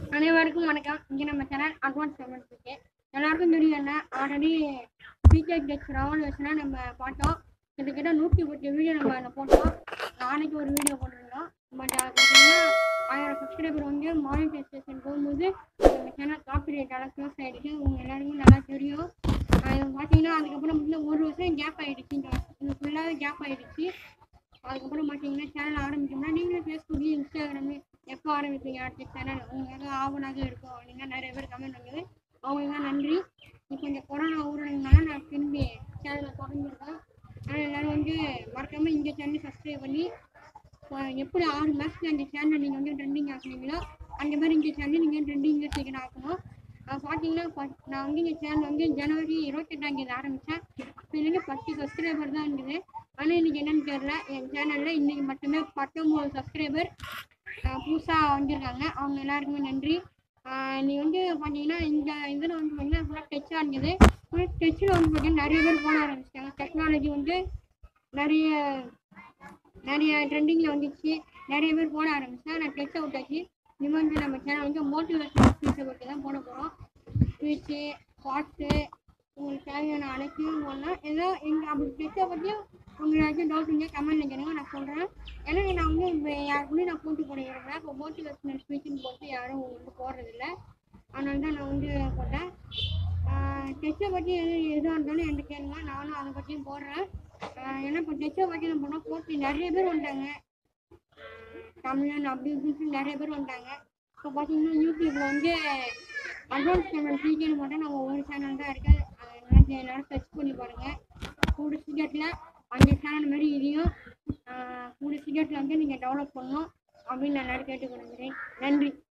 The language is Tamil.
அனைவருக்கும் வணக்கம் இங்கே நம்ம சேனல் அட்வான்ஸ் பேமெண்ட் இருக்கு எல்லாருக்கும் தெரியும் என்ன ஆல்ரெடி பிகேட் டெக்ஸ் ராவல் வச்சுனா நம்ம பார்த்தோம் கிட்டத்தட்ட நூற்றி பத்து வீடியோ நம்ம அதில் போட்டோம் நாளைக்கு ஒரு வீடியோ போட்டிருந்தோம் பட் அது பார்த்தீங்கன்னா ஆயிரம் சப்ஸ்கிரைபர் வந்து மானிட்டைசேஷன் போகும்போது நம்ம சேனல் காப்பி ரேட்டால் க்ளோஸ் ஆகிடுச்சு உங்கள் எல்லாருக்கும் நல்லா தெரியும் அது பார்த்தீங்கன்னா அதுக்கப்புறம் வந்து ஒரு வருஷம் கேப் ஆகிடுச்சு இந்த இது ஃபுல்லாகவே கேப் ஆகிடுச்சு அதுக்கப்புறம் பார்த்தீங்கன்னா சேனல் ஆரம்பிச்சோம்னா நீங்களும் ஃபேஸ்புக் இன்ஸ்டாகிராமு எப்போ ஆரம்பிப்பீங்க அடுத்த சேனல் உங்களுக்கு ஆவணாக இருக்கும் அப்படின்னா நிறைய பேர் கமெண்ட் வந்தது அவங்களுக்கு நன்றி இப்போ இந்த கொரோனா ஊரடங்குனால நான் திரும்பி சேனலை தொடங்கியிருக்கேன் ஆனால் எல்லோரும் வந்து மறக்காமல் இந்த சேனல் சப்ஸ்கிரைப் பண்ணி இப்போ எப்படி ஆறு மாதத்துல அந்த சேனல் நீங்கள் வந்து ட்ரெண்டிங் ஆக்குனீங்களோ அந்த மாதிரி இந்த சேனல் நீங்கள் ட்ரெண்டிங்கில் சீக்கிரம் ஆக்கணும் அது பார்த்தீங்கன்னா ப- நான் வந்து இந்த சேனல் வந்து ஜனவரி இருபத்தெட்டாம் தேதி ஆரம்பித்தேன் அப்போலேருந்து பத்து சப்ஸ்கிரைபர் தான் இருந்தது ஆனால் இன்னைக்கு என்னன்னு தெரியல என் சேனலில் இன்னைக்கு மட்டுமே பத்தொம்போது சப்ஸ்கிரைபர் புதுசாக வந்திருக்காங்க அவங்க எல்லாருக்குமே நன்றி ஆஹ் நீ வந்து பார்த்தீங்கன்னா இந்த இதில் வந்து பார்த்தீங்கன்னா ஃபுல்லாக டச்சாக இருந்தது ஃபுல்லாக டச்சில் வந்து பார்த்தீங்கன்னா நிறைய பேர் போட ஆரம்பிச்சிட்டாங்க டெக்னாலஜி வந்து நிறைய நிறைய ட்ரெண்டிங்கில் வந்துச்சு நிறைய பேர் போட ஆரம்பிச்சா நான் டெச் அவுட் ஆச்சு இனிமேல் வந்து நம்ம சேனல் வந்து மோட்டிவேஷனல் ஸ்பீச்சை பற்றி தான் போட போகிறோம் ஸ்பீச்சு பாட்டு உங்களுக்கு தேவையான அனைத்தையும் போடலாம் ஏதோ எங்கள் அப்படி டெச்சை பற்றியும் உங்களுக்கு ஏதாச்சும் டவுட் இருந்தால் கமெண்ட்டில் கேளுங்க நான் சொல்கிறேன் ஏன்னா நான் வந்து இப்போ யாருக்குள்ளேயும் நான் போட்டு போட விரும்பல இப்போ மோட்டிவேஷனல் ஸ்பீச்சுன்னு போட்டு யாரும் வந்து போடுறதில்ல அதனால தான் நான் வந்து போட்டேன் டெச்சை பற்றி எது எதுவாக இருந்தாலும் என்கிட்ட கேளுங்க நானும் அதை பற்றியும் போடுறேன் ஆஹ் ஏன்னா இப்போ டெச்சை பற்றி நம்ம போனால் போட்டு நிறைய பேர் வந்தாங்க தமிழன் அப்படி இப்படின்னு நிறைய பேர் வந்தாங்க இப்போ பார்த்தீங்கன்னா யூடியூப்ல வந்து அட்வான்ஸ் சேனல் ஃப்ரீக்கேன்னு போட்டால் நம்ம ஒரு சேனல் தான் இருக்கு அதனால எல்லாரும் சர்ச் பண்ணி பாருங்க கூட சீக்கிரத்தில் அந்த சேனல் மாதிரி இதையும் ஆஹ் கூட சீக்கிரத்தில் வந்து நீங்கள் டெவலப் பண்ணணும் அப்படின்னு நான் எல்லாரும் கேட்டுக்கொள்கிறேன் நன்றி